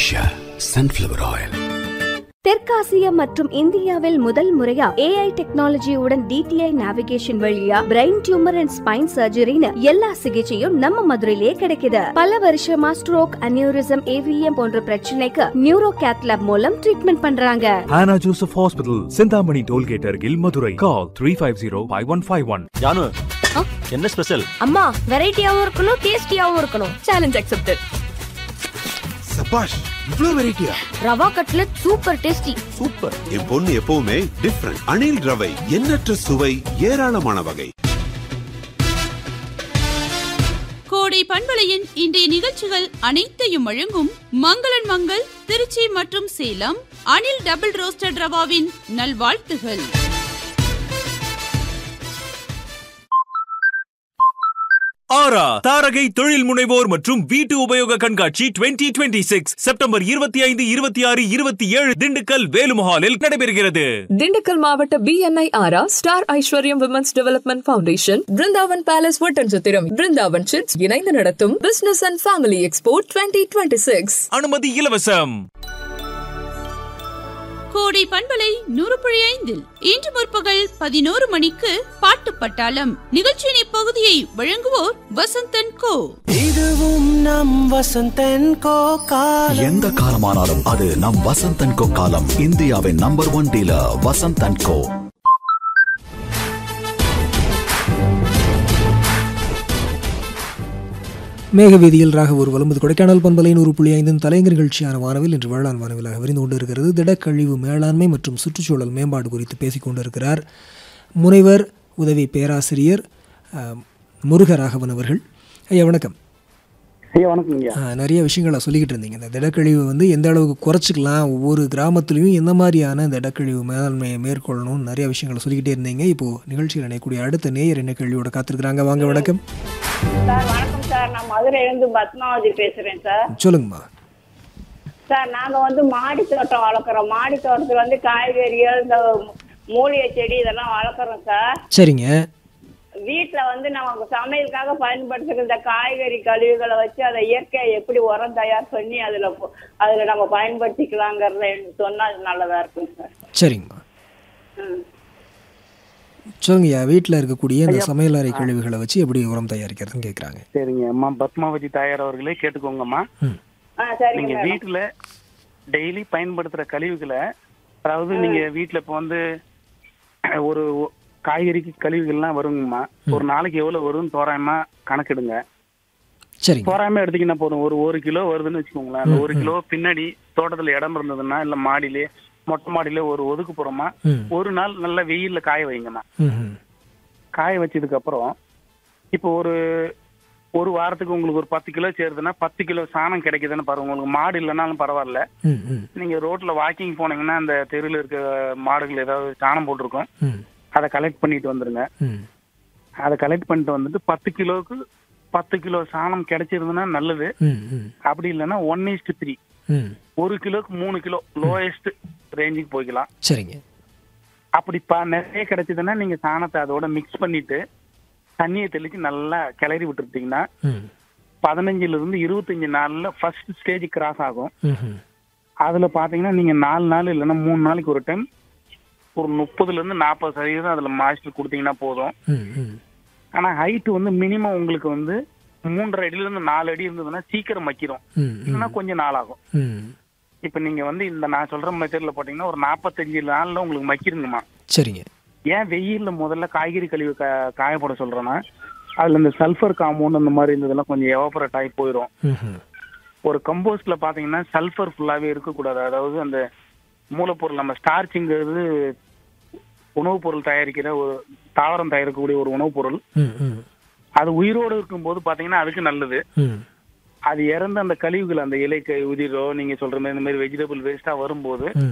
Usha Sunflower Oil. தெற்காசியா மற்றும் இந்தியாவில் முதல் முறையா ஏஐ டெக்னாலஜியுடன் டிடிஐ நேவிகேஷன் வழியா பிரெயின் டியூமர் அண்ட் ஸ்பைன் சர்ஜரின்னு எல்லா சிகிச்சையும் நம்ம மதுரையிலே கிடைக்குது பல வருஷமா ஸ்ட்ரோக் அனியூரிசம் ஏவிஎம் போன்ற பிரச்சனைக்கு நியூரோ கேத்லாப் மூலம் ட்ரீட்மெண்ட் பண்றாங்க Hannah Joseph Hospital, Sindhamani Tollgate Argil, Madurai. Call 350-5151. Jaanu என்ன ஸ்பெஷல் அம்மா வெரைட்டியாவும் இருக்கணும் டேஸ்டியாவும் இருக்கணும் சேலஞ்ச் அக்செப்டட் சபாஷ் இவ்ளோ வெரைட்டியா rava cutlet super tasty super என் பொண்ணு எப்பவுமே டிஃப்ரெண்ட் அணில் ரவை எண்ணற்ற சுவை ஏராளமான வகை கோடை பண்பலையின் இன்றைய நிகழ்ச்சிகள் அனைத்தையும் வழங்கும் மங்களன் மங்கள் திருச்சி மற்றும் சேலம் அனில் டபுள் ரோஸ்டட் ரவாவின் நல்வாழ்த்துகள் ஆரா தாரகை தொழில் முனைவோர் மற்றும் வீட்டு உபயோக கண்காட்சி 2026 செப்டம்பர் இருபத்தி ஐந்து இருபத்தி ஆறு இருபத்தி ஏழு திண்டுக்கல் வேலுமஹாலில் நடைபெறுகிறது திண்டுக்கல் மாவட்ட BNI aura star Aishwaryam women's development foundation Brindavan palace Oddanchatram Brindavan chits இணைந்து நடத்தும் business and family expo twenty twenty six அனுமதி இலவசம் கோடை பண்பலை நூறு புள்ளி ஐந்தில் இன்று முற்பகல் பதினோரு மணிக்கு பாட்டு பட்டாளம் நிகழ்ச்சியின் இப்பகுதியை வழங்குவோர் வசந்தன் கோ இதுவும் நம் வசந்தன் கோ காலம் எந்த காலமானாலும் அது நம் வசந்தன் கோ காலம் இந்தியாவின் number one dealer Vasanthan co மேகவீதியில் ராக ஒரு வலும்பது கொடைக்கானல் பண்பலை நூறு புள்ளி ஐந்தின் தலைங்க நிகழ்ச்சியான வானவில் இன்று வேளாண் வானவிலாக விரிந்து கொண்டிருக்கிறது திடக்கழிவு மேலாண்மை மற்றும் சுற்றுச்சூழல் மேம்பாடு குறித்து பேசிக் கொண்டிருக்கிறார் முனைவர் உதவி பேராசிரியர் அஹ், முருகராகவன் அவர்கள் ஐயா வணக்கம் ஐயா வணக்கம் ஐயா அஹ், நிறைய விஷயங்களை சொல்லிக்கிட்டு இருந்தீங்க இந்த திடக்கழிவு வந்து எந்த அளவுக்கு குறைச்சிக்கலாம் ஒவ்வொரு கிராமத்துலேயும் எந்த மாதிரியான இந்த திடக்கழிவு மேலாண்மையை மேற்கொள்ளணும்னு நிறைய விஷயங்களை சொல்லிக்கிட்டே இருந்தீங்க இப்போது நிகழ்ச்சியில் இணையக்கூடிய அடுத்த நேயர் என்ன கேள்வியோட காத்திருக்கிறாங்க வாங்க வணக்கம் சார் வணக்கம் சார் நான் மதுரையிலேருந்து பத்மாவதி பேசுறேன் சார் சொல்லுங்கம்மா சார் நாங்க வந்து மாடி தோட்டம் வளர்க்குறோம் மாடி தோட்டத்துல வந்து காய்கறிகள் இந்த மூலிகை செடி இதெல்லாம் வளர்க்குறோம் சார் சரிங்க வீட்டுல வந்து நம்ம சமையலுக்காக பயன்படுத்துகிற இந்த காய்கறி கழிவுகளை வச்சு அதை இயற்கையா எப்படி உரம் தயார் பண்ணி அதுல போ- அதுல நம்ம பயன்படுத்திக்கலாங்கிறத எனக்கு சொன்னா அது நல்லதா இருக்கும் சார் சரிங்கம்மா ம். சொல்லுங்கய்யா வீட்டில் இருக்கக்கூடிய இந்த சமையலறை கழிவுகளை வச்சு எப்படி உரம் தயாரிக்கிறதுன்னு கேட்குறாங்க சரிங்க அம்மா பத்மாவதி தாயார் அவர்களே கேட்டுக்கோங்கம்மா ஆ சரிங்க நீங்க மேடம் வீட்டுல டெய்லி பயன்படுத்துற கழிவுகளை அதாவது நீங்க வீட்டுல இப்ப வந்து ஒரு காய்கறிக்கு கழிவுகள்லாம் வருங்கம்மா ஒரு நாளைக்கு எவ்வளவு வரும்னு தோராயமா கணக்கிடுங்க சரிங்க தோராயமா எடுத்தீங்கன்னா போதும் ஒரு ஒரு கிலோ வருதுன்னு வச்சுக்கோங்களேன் அந்த ஒரு கிலோ பின்னாடி தோட்டத்துல இடம் இருந்ததுன்னா இல்ல மாடியிலே மொட்டை மாடியிலே ஒரு ஒதுக்குப்புறமா ம். ஒரு நாள் நல்ல வெயில்ல காய வைங்கம்மா ம் காய வச்சதுக்கு அப்புறம் இப்போ ஒரு ஒரு வாரத்துக்கு உங்களுக்கு ஒரு பத்து கிலோ சேருதுன்னா பத்து கிலோ சாணம் கிடைக்குதுன்னு பாருங்க உங்களுக்கு மாடு இல்லைனாலும் பரவாயில்ல ம் ம் நீங்க ரோட்ல வாக்கிங் போனீங்கன்னா அந்த தெருவில் இருக்க மாடுகள் ஏதாவது சாணம் போட்டிருக்கும் ம் அதை கலெக்ட் பண்ணிட்டு வந்துருங்க ம் அதை கலெக்ட் பண்ணிட்டு வந்துட்டு பத்து கிலோவுக்கு பத்து கிலோ சாணம் கிடைச்சிருந்ததுன்னா நல்லது ம் ம் அப்படி இல்லைன்னா ஒன் இஸ்ட் த்ரீ ம் ஒரு கிலோக்கு மூணு கிலோ லோயஸ்ட் ரேஞ்சுக்கு போய்க்கலாம் சரிங்க அப்படி பா நிறைய கிடைச்சதுன்னா நீங்க சாணத்தை அதோட மிக்ஸ் பண்ணிட்டு தண்ணியை தெளிச்சு நல்லா கிளறி விட்டுருட்டீங்கன்னா ம் பதினஞ்சுல இருந்து இருபத்தஞ்சு நாள்ல ஃபர்ஸ்ட் ஸ்டேஜ் கிராஸ் ஆகும் ம் ம் அதுல பாத்தீங்கன்னா நீங்க நாலு நாள் இல்லைன்னா மூணு நாளைக்கு ஒரு டைம் ஒரு முப்பதுல இருந்து நாற்பது சதவீதம் அதுல மாய்ச்சர் கொடுத்தீங்கன்னா போதும் ம் ம் ஆனா ஹைட் வந்து மினிமம் உங்களுக்கு வந்து மூன்றரை அடியில இருந்து நாலு அடி இருந்ததுன்னா சீக்கிரம் மக்கிரும் ம் ம் இல்லைன்னா கொஞ்சம் நாள் ஆகும் ம் இப்ப நீங்க வந்து இந்த நான் சொல்ற மெத்தட்ல போட்டீங்கன்னா ஒரு நாற்பத்தஞ்சு நாள்ல உங்களுக்கு மக்கிருங்கம்மா சரிங்க ஏன் வெயில்ல முதல்ல காய்கறி கழிவு கா- காயப்பட சொல்றேன்னா அதுல இந்த சல்ஃபர் காம்பவுண்ட் அந்த மாதிரி இருந்ததெல்லாம் கொஞ்சம் எவாபரேட் ஆகி போயிடும் ம் ம் ஒரு கம்போஸ்ட்ல பாத்தீங்கன்னா சல்ஃபர் ஃபுல்லாவே இருக்கக்கூடாது அதாவது அந்த மூலப்பொருள் நம்ம ஸ்டார்ச்ங்கிறது உணவுப் பொருள் தயாரிக்கிற ஒரு தாவரம் தயாரிக்கக்கூடிய ஒரு உணவுப் பொருள் ம் ம் அது உயிரோடு இருக்கும்போது பாத்தீங்கன்னா அதுக்கு நல்லது ம் அது இறந்த அந்த கழிவுகள் அந்த இலை க- உதிரோ நீங்க சொல்ற மாதிரி இந்த மாதிரி வெஜிடபிள் வேஸ்டா வரும்போது